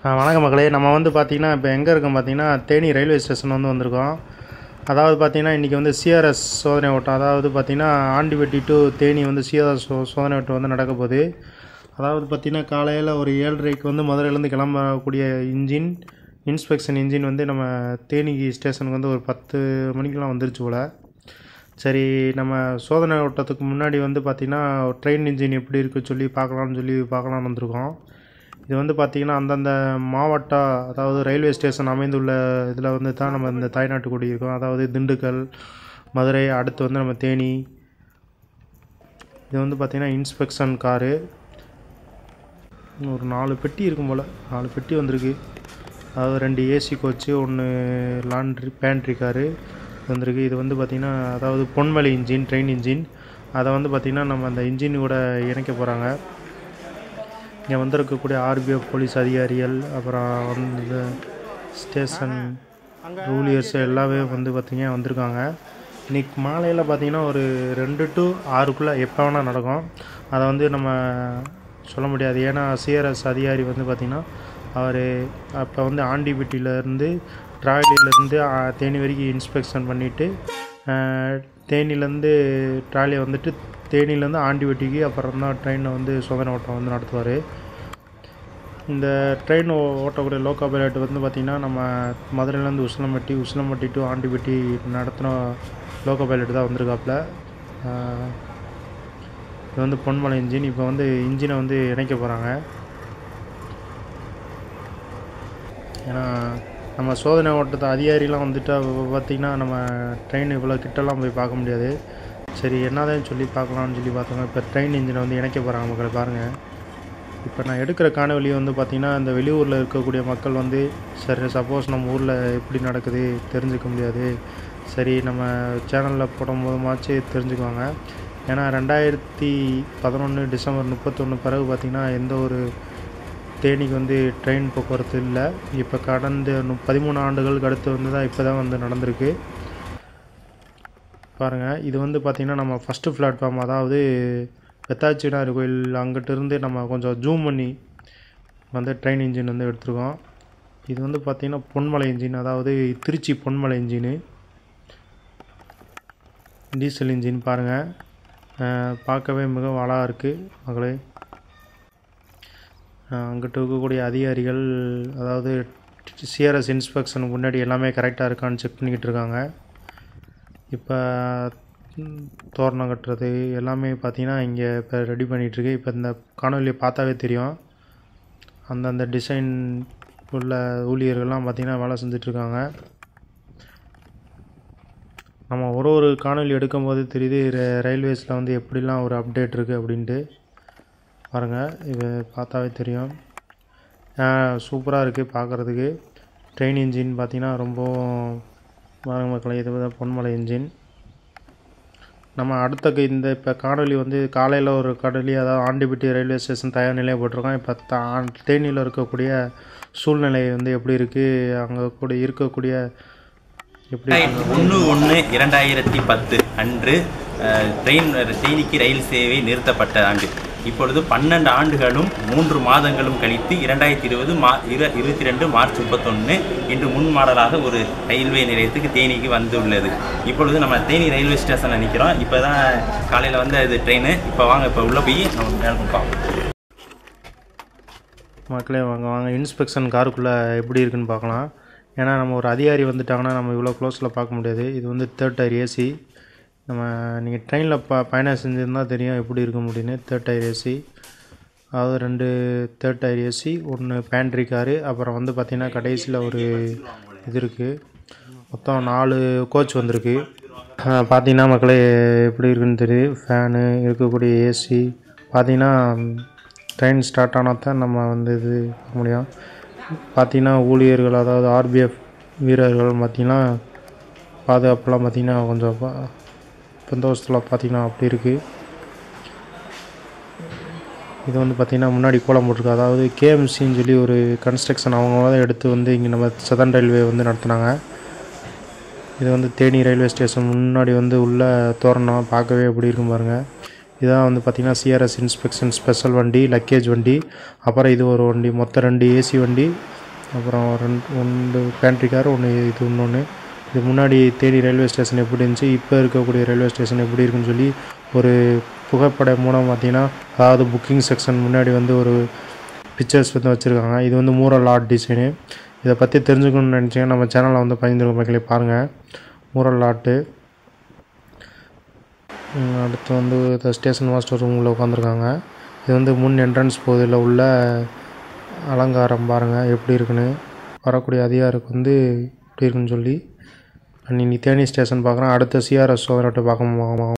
ஆ, வணக்கம் மக்களே நம்ம வந்து பார்த்திங்கன்னா இப்போ எங்கே இருக்கோம் பார்த்தீங்கன்னா தேனி ரயில்வே ஸ்டேஷன் வந்து வந்திருக்கோம் அதாவது பார்த்திங்கன்னா இன்றைக்கி வந்து சிஆர்எஸ் சோதனை ஓட்டம் அதாவது பார்த்திங்கன்னா ஆண்டிபட்டி டு தேனி வந்து சிஆர்எஸ் சோ சோதனை ஓட்டம் வந்து நடக்க போகுது அதாவது பார்த்திங்கன்னா காலையில் ஒரு ஏழரைக்கு வந்து மதுரையிலேருந்து கிளம்பக்கூடிய இன்ஜின் இன்ஸ்பெக்ஷன் இன்ஜின் வந்து நம்ம தேனிக்கு ஸ்டேஷனுக்கு வந்து ஒரு பத்து மணிக்கெலாம் வந்துருச்சு போல் சரி நம்ம சோதனை ஓட்டத்துக்கு முன்னாடி வந்து பார்த்திங்கன்னா ட்ரெயின் இன்ஜின் எப்படி இருக்குன்னு சொல்லி பார்க்கலாம்னு சொல்லி பார்க்கலாம்னு வந்திருக்கோம் இது வந்து பார்த்திங்கன்னா அந்தந்த மாவட்ட அதாவது ரயில்வே ஸ்டேஷன் அமைந்துள்ள இதில் வந்து தான் நம்ம இந்த தாய்நாட்டு கொடி இருக்கோம் அதாவது திண்டுக்கல் மதுரை அடுத்து வந்து நம்ம தேனி இது வந்து பார்த்திங்கன்னா இன்ஸ்பெக்ஷன் காரு ஒரு நாலு பெட்டி இருக்கும் போல் நாலு பெட்டி வந்திருக்கு அதாவது ரெண்டு ஏசி கோச்சு ஒன்று லாண்ட்ரி பேண்ட்ரி காரு வந்திருக்கு இது வந்து பார்த்திங்கன்னா அதாவது பொன்மலை இன்ஜின் ட்ரெயின் இன்ஜின் அதை வந்து பார்த்திங்கன்னா நம்ம அந்த இன்ஜின் கூட இணைக்க போகிறாங்க இங்கே வந்திருக்கக்கூடிய ஆர்பிஎஃப் போலீஸ் அதிகாரிகள் அப்புறம் வந்து ஸ்டேஷன் ஊழியர்ஸ் எல்லாமே வந்து பார்த்திங்கன்னா வந்திருக்காங்க இன்றைக்கி மாலையில் பார்த்திங்கன்னா ஒரு ரெண்டு டு ஆறுக்குள்ளே எப்போ வேணால் நடக்கும் அதை வந்து நம்ம சொல்ல முடியாது ஏன்னா சிஆர்எஸ் அதிகாரி வந்து பார்த்திங்கன்னா அவர் அப்போ வந்து ஆண்டிபட்டியிலேருந்து ட்ராலியிலேருந்து தேனி வரைக்கும் இன்ஸ்பெக்ஷன் பண்ணிவிட்டு தேனிலேருந்து ட்ராலியை வந்துட்டு தேனிலேருந்து ஆண்டிபட்டிக்கு அப்புறம் தான் ட்ரெயினை வந்து சோதனை ஓட்டம் வந்து நடத்துவார் இந்த ட்ரெயின் ஓட்டக்கூடிய லோக்கோ பைலட் வந்து பார்த்திங்கன்னா நம்ம மதுரையிலேருந்து உசிலம்பட்டி உசிலம்பட்டி டு ஆண்டிபட்டி நடத்தின லோக்கோ பைலட் தான் வந்திருக்காப்புல ஆஹ் இது வந்து பொன்மலை இன்ஜின் இப்போ வந்து இன்ஜினை வந்து இணைக்க போகிறாங்க ஏன்னா நம்ம சோதனை ஓட்டத்தை அதிகாரிலாம் வந்துட்டு பார்த்திங்கன்னா நம்ம ட்ரெயின் இவ்வளோ கிட்டலாம் போய் பார்க்க முடியாது சரி என்னதான் சொல்லி பார்க்கலாம்னு சொல்லி பார்த்தோங்க இப்போ ட்ரெயின் இன்ஜினை வந்து இணைக்க போகிறாங்க மக்களை பாருங்கள் இப்போ நான் எடுக்கிற காணொலி வந்து பார்த்திங்கன்னா இந்த வெளியூரில் இருக்கக்கூடிய மக்கள் வந்து சரி சப்போஸ் நம்ம ஊரில் எப்படி நடக்குது தெரிஞ்சுக்க முடியாது சரி நம்ம சேனலில் போடும்போதுமாச்சு தெரிஞ்சுக்குவாங்க ஏன்னா ரெண்டாயிரத்தி பதினொன்று டிசம்பர் முப்பத்தொன்று பிறகு பார்த்திங்கன்னா எந்த ஒரு தேனிக்கு வந்து ட்ரெயின் போக்குவரத்து இல்லை இப்போ கடந்த நு- பதிமூணு ஆண்டுகளுக்கு அடுத்து வந்து தான் இப்போ தான் வந்து நடந்திருக்கு பாருங்கள் இது வந்து பார்த்திங்கன்னா நம்ம ஃபஸ்ட்டு பிளாட்ஃபார்ம் அதாவது பெத்தாச்சினார் கோயில் அங்கிட்ட இருந்து நம்ம கொஞ்சம் ஜூம் பண்ணி வந்து ட்ரெயின் இன்ஜின் வந்து எடுத்திருக்கோம் இது வந்து பார்த்திங்கன்னா பொன்மலை இன்ஜின் அதாவது Tiruchi Ponmalai engine diesel engine பாருங்கள் பார்க்கவே மிகவும் அழகாக இருக்குது மகளே அங்கிட்ட இருக்கக்கூடிய அதிகாரிகள் அதாவது சிஆர்எஸ் இன்ஸ்பெக்ஷனுக்கு முன்னாடி எல்லாமே கரெக்டாக இருக்கான்னு செக் பண்ணிக்கிட்டு இருக்காங்க இப்போ ம், தோரணம் கட்டுறது எல்லாமே பார்த்தீங்கன்னா இங்கே இப்போ ரெடி பண்ணிகிட்ருக்கு இப்போ இந்த காணொலியை பார்த்தாவே தெரியும் அந்தந்த டிசைன் உள்ள ஊழியர்கள்லாம் பார்த்திங்கன்னா வேலை செஞ்சிட்ருக்காங்க நம்ம ஒரு ஒரு காணொலி எடுக்கும்போது தெரியுது ர- ரயில்வேஸில் வந்து எப்படிலாம் ஒரு அப்டேட் இருக்குது அப்படின்ட்டு பாருங்கள் இது பார்த்தாவே தெரியும் சூப்பராக இருக்குது பார்க்குறதுக்கு ட்ரெயின் இன்ஜின் பார்த்தீங்கன்னா ரொம்பவும் பாருங்க மக்களே இது வந்து பொன்மலை இன்ஜின் நம்ம அடுத்த இந்த இப்போ காணொலி வந்து காலையில் ஒரு காணொலி அதாவது ஆண்டிபட்டி ரயில்வே ஸ்டேஷன் தயார் நிலையை போட்டிருக்கோம் இப்போ தா தேனியில் இருக்கக்கூடிய சூழ்நிலை வந்து எப்படி இருக்குது அங்கே கூட இருக்கக்கூடிய எப்படி இருக்கு? ஒன்று ஒன்று இரண்டாயிரத்தி பத்து அன்று அஹ், ட்ரெயின் தேனிக்கு ரயில் சேவை நிறுத்தப்பட்ட ஆண்டு இப்பொழுது பன்னெண்டு ஆண்டுகளும் மூன்று மாதங்களும் கழித்து இரண்டாயிரத்தி இருபது மா இரு இருபத்தி ரெண்டு மார்ச் முப்பத்தொன்று இன்று முன் மாடலாக ஒரு ரயில்வே நிலையத்துக்கு தேனிக்கு வந்துள்ளது இப்பொழுது நம்ம தேனி ரயில்வே ஸ்டேஷனில் நிற்கிறோம் இப்போ தான் காலையில் வந்த இது ட்ரெயின் இப்போ வாங்க இப்போ உள்ளே போய் நம்ம மேலே பார்ப்போம் மக்களே வாங்க வாங்க இன்ஸ்பெக்ஷன் காருக்குள்ளே எப்படி இருக்குன்னு பார்க்கலாம் ஏன்னா நம்ம ஒரு அதிகாரி வந்துட்டாங்கன்னா நம்ம இவ்வளோ க்ளோஸில் பார்க்க முடியாது இது வந்து தேர்ட் டயர் ஏசி நம்ம நீங்கள் ட்ரெயினில் ப பயணம் செஞ்சுருந்தால் தெரியும் எப்படி இருக்கும் அப்படின்னு தேர்ட் டயர் ஏசி அதாவது ரெண்டு தேர்ட் டயர் ஏசி ஒன்று பேண்ட்ரி காரு அப்புறம் வந்து பார்த்திங்கன்னா கடைசியில் ஒரு இது இருக்குது மொத்தம் நாலு கோச் வந்திருக்கு பார்த்தீங்கன்னா மக்களே எப்படி இருக்குன்னு தெரியுது ஃபேனு இருக்கக்கூடிய ஏசி பார்த்தீங்கன்னா ட்ரெயின் ஸ்டார்ட் ஆனால் தான் நம்ம வந்து இது பார்க்க முடியும் பார்த்தீங்கன்னா ஊழியர்கள் அதாவது ஆர்பிஎஃப் வீரர்கள் பார்த்திங்கன்னா பாதுகாப்புலாம் பார்த்திங்கன்னா கொஞ்சம் ப- பந்தோபஸ்தில் பார்த்திங்கன்னா அப்படி இருக்குது இது வந்து பார்த்திங்கன்னா முன்னாடி கோலம் போட்டிருக்கு அதாவது கேஎம்சின்னு சொல்லி ஒரு கன்ஸ்ட்ரக்ஷன் அவங்க தான் எடுத்து வந்து இங்கே நம்ம சதன் ரயில்வே வந்து நடத்துனாங்க இது வந்து தேனி ரயில்வே ஸ்டேஷன் முன்னாடி வந்து உள்ள தோரணம் பார்க்கவே எப்படி இருக்கும் பாருங்கள் இதான் வந்து பார்த்திங்கன்னா சிஆர்எஸ் இன்ஸ்பெக்ஷன் ஸ்பெஷல் வண்டி லக்கேஜ் வண்டி அப்புறம் இது ஒரு வண்டி மொத்தம் ரெண்டு ஏசி வண்டி அப்புறம் ரெண்டு ஒன்று பேண்ட்ரி கார் ஒன்று இது இன்னொன்று இது முன்னாடி தேனி ரயில்வே ஸ்டேஷன் எப்படி இருந்துச்சு இப்போ இருக்கக்கூடிய ரயில்வே ஸ்டேஷன் எப்படி இருக்குன்னு சொல்லி ஒரு புகைப்படம் மூலம் பார்த்தீங்கன்னா அதாவது புக்கிங் செக்ஷன் முன்னாடி வந்து ஒரு பிக்சர்ஸ் வந்து வச்சுருக்காங்க இது வந்து மூரல் ஆர்ட் டிசைனு இதை பற்றி தெரிஞ்சுக்கணும்னு நினச்சிங்கன்னா நம்ம சேனலில் வந்து பதிந்திருக்க மக்களே பாருங்கள் மூரல் ஆர்ட்டு ம், அடுத்து வந்து இந்த ஸ்டேஷன் மாஸ்டர் ரூமில் உட்காந்துருக்காங்க இது வந்து முன் என்ட்ரன்ஸ் பகுதியில் உள்ள அலங்காரம் பாருங்கள் எப்படி இருக்குன்னு வரக்கூடிய அதிகாருக்கு வந்து எப்படி இருக்குன்னு சொல்லி இன்னைக்கு தேனி ஸ்டேஷன் பார்க்குறோம் அடுத்த சிஆர்எஸ் சோதனை பார்க்க